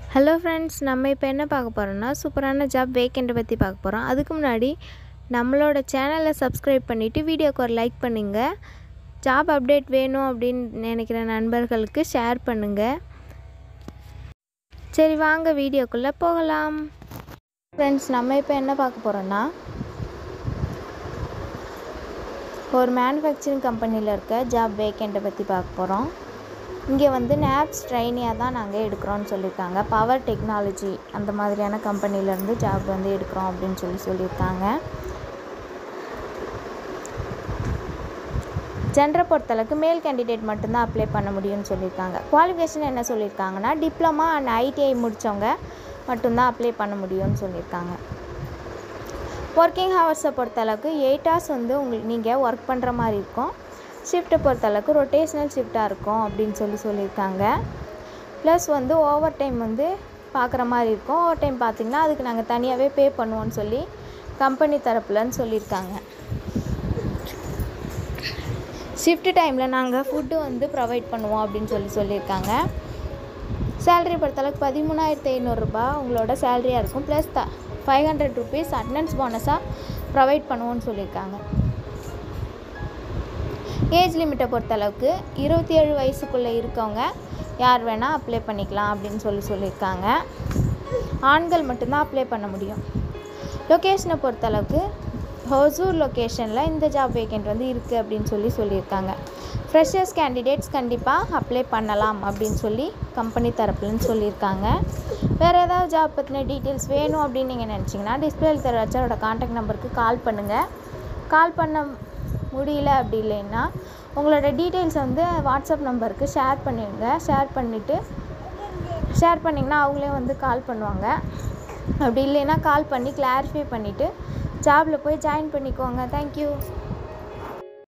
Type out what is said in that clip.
hello friends நம்ம இப்போ என்ன பார்க்க போகிறோம்னா சூப்பரான ஜாப் வேக்கெண்ட்டை பற்றி பார்க்க போகிறோம் அதுக்கு முன்னாடி நம்மளோட சேனலை சப்ஸ்கிரைப் பண்ணிவிட்டு வீடியோக்கு ஒரு லைக் பண்ணுங்கள் ஜாப் அப்டேட் வேணும் அப்படின்னு நினைக்கிற நண்பர்களுக்கு ஷேர் பண்ணுங்கள் சரி வாங்க வீடியோக்குள்ளே போகலாம் ஃப்ரெண்ட்ஸ் நம்ம இப்போ என்ன பார்க்க போகிறோன்னா ஒரு மேனுஃபேக்சரிங் கம்பெனியில் இருக்க ஜாப் வேக்கெண்ட்டை பற்றி பார்க்க போகிறோம் இங்கே வந்து நேப்ஸ் ட்ரைனியாக தான் நாங்கள் எடுக்கிறோன்னு சொல்லியிருக்காங்க பவர் டெக்னாலஜி அந்த மாதிரியான கம்பெனிலேருந்து ஜாப் வந்து எடுக்கிறோம் அப்படின்னு சொல்லி சொல்லியிருக்காங்க ஜென்டரை பொறுத்தளவுக்கு மேல் கேண்டிடேட் மட்டும்தான் அப்ளை பண்ண முடியும்னு சொல்லியிருக்காங்க குவாலிஃபிகேஷன் என்ன சொல்லியிருக்காங்கன்னா டிப்ளமா அண்ட் ஐடிஐ முடித்தவங்க மட்டும்தான் அப்ளை பண்ண முடியும்னு சொல்லியிருக்காங்க ஒர்க்கிங் ஹவர்ஸை பொறுத்தளவுக்கு எயிட் ஹவர்ஸ் வந்து உங்களுக்கு நீங்கள் ஒர்க் பண்ணுற மாதிரி இருக்கும் ஷிஃப்ட்டை பொறுத்தளவுக்கு ரொட்டேஷ்னல் ஷிஃப்டாக இருக்கும் அப்படின்னு சொல்லி சொல்லியிருக்காங்க ப்ளஸ் வந்து ஓவர் டைம் வந்து பார்க்குற மாதிரி இருக்கும் ஓவர் டைம் பார்த்திங்கன்னா அதுக்கு நாங்கள் தனியாகவே பே பண்ணுவோம்னு சொல்லி கம்பெனி தரப்புலன்னு சொல்லியிருக்காங்க ஷிஃப்ட் டைமில் நாங்கள் ஃபுட்டு வந்து ப்ரொவைட் பண்ணுவோம் அப்படின்னு சொல்லி சொல்லியிருக்காங்க சேலரி பொறுத்தளவுக்கு பதிமூணாயிரத்து ஐநூறுரூபா உங்களோட சேலரியாக இருக்கும் plus the five hundred rupees attendance போனஸாக ப்ரொவைட் பண்ணுவோன்னு சொல்லியிருக்காங்க ஏஜ் லிமிட்டை பொறுத்தளவுக்கு இருபத்தி ஏழு வயசுக்குள்ளே இருக்கவங்க யார் வேணால் அப்ளை பண்ணிக்கலாம் அப்படின்னு சொல்லி சொல்லியிருக்காங்க ஆண்கள் மட்டும்தான் அப்ளை பண்ண முடியும் லொக்கேஷனை பொறுத்தளவுக்கு ஹொசூர் லொக்கேஷனில் இந்த ஜாப் வேக்கெண்ட் வந்து இருக்குது அப்படின்னு சொல்லி சொல்லியிருக்காங்க ஃப்ரெஷர்ஸ் கேண்டிடேட்ஸ் கண்டிப்பாக அப்ளை பண்ணலாம் அப்படின்னு சொல்லி கம்பெனி தரப்புலன்னு சொல்லியிருக்காங்க வேறு ஏதாவது ஜாப் பற்றின டீட்டெயில்ஸ் வேணும் அப்படின்னு நீங்கள் நினச்சிங்கன்னா டிஸ்பிளேல தர வச்சோட காண்டாக்ட் நம்பருக்கு கால் பண்ணுங்கள் கால் பண்ண முடியல அப்படி இல்லைன்னா உங்களோட டீட்டெயில்ஸ் வந்து வாட்ஸ்அப் நம்பருக்கு ஷேர் பண்ணிடுங்க ஷேர் பண்ணிவிட்டு ஷேர் பண்ணிங்கன்னா அவங்களே வந்து கால் பண்ணுவாங்க அப்படி இல்லைன்னா கால் பண்ணி கிளாரிஃபை பண்ணிவிட்டு ஜாபில் போய் ஜாயின் பண்ணிக்கோங்க தேங்க்யூ